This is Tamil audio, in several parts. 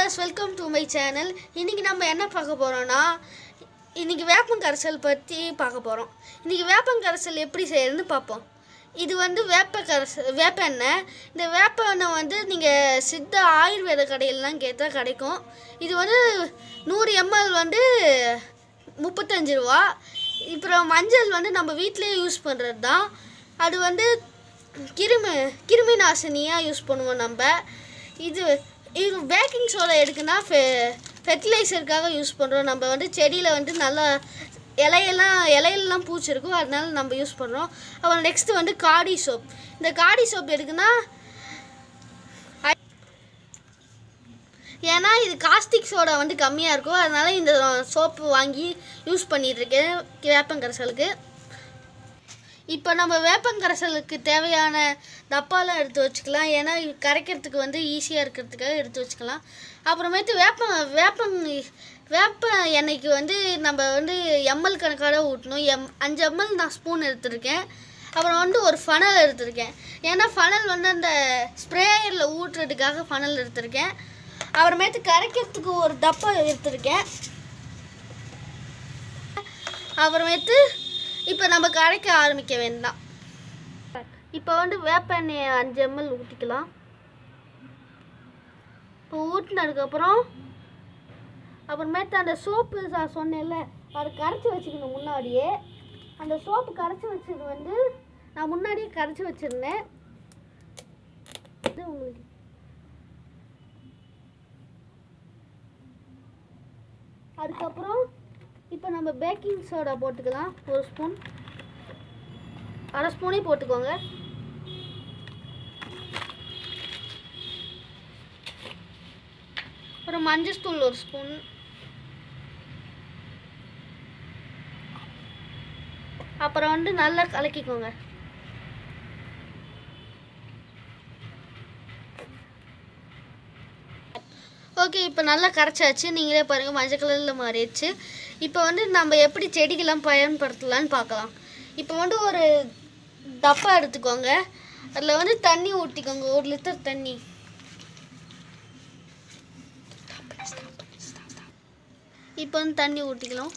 viewers welcome to my channel இன்றைக்கி நம்ம என்ன பார்க்க போகிறோன்னா இன்றைக்கி வேப்பங்கரைசல் பற்றி பார்க்க போகிறோம் இன்றைக்கி வேப்பங்கரைசல் எப்படி செய்யறதுன்னு பார்ப்போம் இது வந்து வேப்ப கரைசல் வேப்ப எண்ணெய் இந்த வேப்ப எண்ணெய் வந்து நீங்கள் சித்த ஆயுர்வேத கடையிலலாம் கேட்டால் கிடைக்கும் இது வந்து நூறு எம்எல் வந்து முப்பத்தஞ்சு ரூபா அப்புறம் மஞ்சள் வந்து நம்ம வீட்டிலேயே யூஸ் பண்ணுறது தான் அது வந்து கிருமி கிருமி நாசினியாக யூஸ் பண்ணுவோம் நம்ம இது இது பேக்கிங் சோடா எதுக்குன்னா ஃபெ ஃபெர்டிலைசருக்காக யூஸ் பண்ணுறோம் நம்ம வந்து செடியில் வந்து நல்லா இலையெல்லாம் இலையெல்லாம் பூச்சி இருக்கும் அதனால நம்ம யூஸ் பண்ணுறோம் அப்புறம் நெக்ஸ்ட்டு வந்து காடி சோப் இந்த காடி சோப் எதுக்குன்னா ஏன்னா இது காஸ்டிக் சோடா வந்து கம்மியாக இருக்கும் அதனால இந்த சோப்பு வாங்கி யூஸ் பண்ணிட்டு இருக்கேன் வேப்பங்கரைசலுக்கு இப்போ நம்ம வேப்பங்கரைசலுக்கு தேவையான டப்பாலாம் எடுத்து வச்சுக்கலாம் ஏன்னா இது கரைக்கிறதுக்கு வந்து ஈஸியாக இருக்கிறதுக்காக எடுத்து வச்சுக்கலாம் அப்புறமேட்டு வேப்ப வேப்பம் வேப்ப எண்ணெய்க்கு வந்து நம்ம வந்து எம்எல் கணக்காக ஊட்டணும் எம் அஞ்சு எம்எல் நான் ஸ்பூன் எடுத்திருக்கேன் அப்புறம் வந்து ஒரு ஃபனல் எடுத்திருக்கேன் ஏன்னா ஃபனல் வந்து அந்த ஸ்ப்ரேயரில் ஊட்டுறதுக்காக ஃபனல் எடுத்திருக்கேன் அப்புறமேட்டு கரைக்கிறதுக்கு ஒரு டப்பா எடுத்திருக்கேன் அப்புறமேட்டு இப்போ நம்ம கரைக்க ஆரம்பிக்க வேண்டாம் இப்போ வந்து வேப்ப எண்ணெயை அஞ்சு எம்எல் ஊற்றிக்கலாம் இப்போ ஊற்றினதுக்கப்புறம் அப்புறமேட்டு அந்த சோப்பு நான் சொன்னேன்ல அதை கரைச்சி வச்சுக்கணும் முன்னாடியே அந்த சோப்பு கரைச்சி வச்சது வந்து நான் முன்னாடியே கரைச்சி வச்சுருந்தேன் இது உங்களுக்கு அதுக்கப்புறம் இப்போ நம்ம பேக்கிங் சோடா போட்டுக்கலாம் ஒரு ஸ்பூன் அரை ஸ்பூனே போட்டுக்கோங்க அப்புறம் மஞ்சள் ஒரு ஸ்பூன் அப்புறம் வந்து நல்லா கலக்கிக்கோங்க ஓகே இப்போ நல்லா கரைச்சாச்சு நீங்களே பாருங்கள் மஞ்சள் கலரில் மாறிடுச்சு இப்போ வந்து நம்ம எப்படி செடிக்கெல்லாம் பயன்படுத்தலாம்னு பார்க்கலாம் இப்போ வந்து ஒரு டப்பா எடுத்துக்கோங்க அதில் வந்து தண்ணி ஊற்றிக்கோங்க ஒரு லிட்டர் தண்ணி இப்போ வந்து தண்ணி ஊற்றிக்கலாம்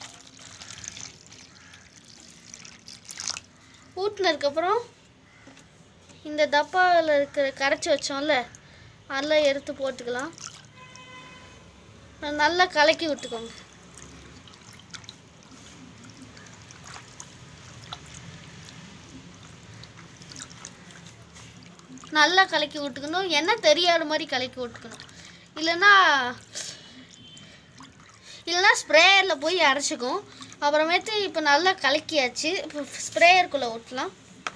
ஊற்றினதுக்கப்புறம் இந்த டப்பாவில் இருக்கிற கரைச்சி வச்சோம்ல அதெல்லாம் எடுத்து போட்டுக்கலாம் நல்லா கலக்கி விட்டுக்கோங்க நல்லா கலக்கி விட்டுக்கணும் எண்ணெய் தெரியாத மாதிரி கலக்கி விட்டுக்கணும் இல்லைன்னா இல்லைன்னா ஸ்ப்ரேயரில் போய் அரைச்சிக்கும் அப்புறமேட்டு இப்போ நல்லா கலக்கியாச்சு இப்போ ஸ்ப்ரேயருக்குள்ளே ஊற்றலாம்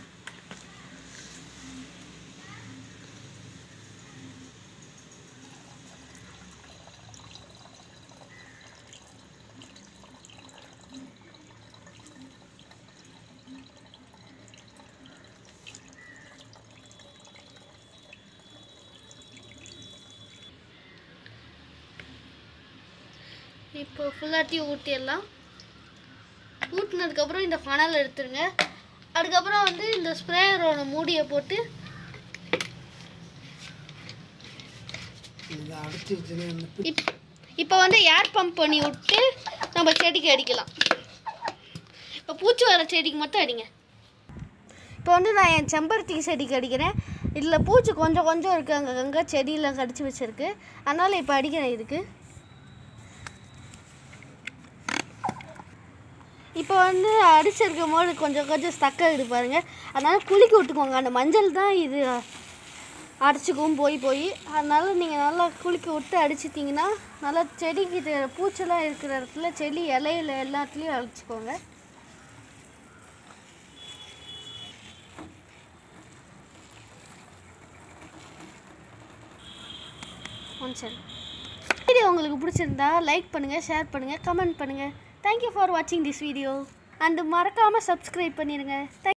இப்போ ஃபுல்லாத்தையும் ஊட்டிடலாம் ஊட்டினதுக்கப்புறம் இந்த ஃபனல் எடுத்துருங்க அதுக்கப்புறம் வந்து இந்த ஸ்ப்ரேயரோட மூடியை போட்டு இதை அடைச்சி வச்சுன்னா அந்த பி- இப் இப்போ வந்து ஏர் பம்ப் பண்ணி விட்டு நம்ம செடிக்கு அடிக்கலாம் இப்போ பூச்சி வர செடிக்கு மட்டும் அடிங்க இப்போ வந்து நான் என் செம்பருத்தி செடிக்கு அடிக்கிறேன் இதில் பூச்சி கொஞ்சம் கொஞ்சம் இருக்குது அங்கே அங்கே செடியெலாம் கடிச்சு வச்சிருக்கு அதனால் இப்போ அடிக்கிறேன் இதுக்கு இப்போ வந்து அடிச்சிருக்கும் போது கொஞ்சம் கொஞ்சம் ஸ்டக்காக பாருங்க அதனால் குலுக்கி விட்டுக்கோங்க அந்த மஞ்சள் தான் இது அடிச்சுக்கும் போய் போய் அதனால நீங்கள் நல்லா குலுக்கி விட்டு அடிச்சிட்டிங்கன்னா நல்லா செடிக்கு இது பூச்செல்லாம் இருக்கிற இடத்துல செடி இலையில எல்லாத்துலேயும் அடிச்சுக்கோங்க ஒன் செகண்ட் வீடியோ உங்களுக்கு பிடிச்சிருந்தா லைக் பண்ணுங்கள் ஷேர் பண்ணுங்கள் கமெண்ட் பண்ணுங்கள் தேங்க்யூ ஃபார் வாட்சிங் திஸ் வீடியோ அண்டு மறக்காமல் சப்ஸ்கிரைப் பண்ணிடுங்க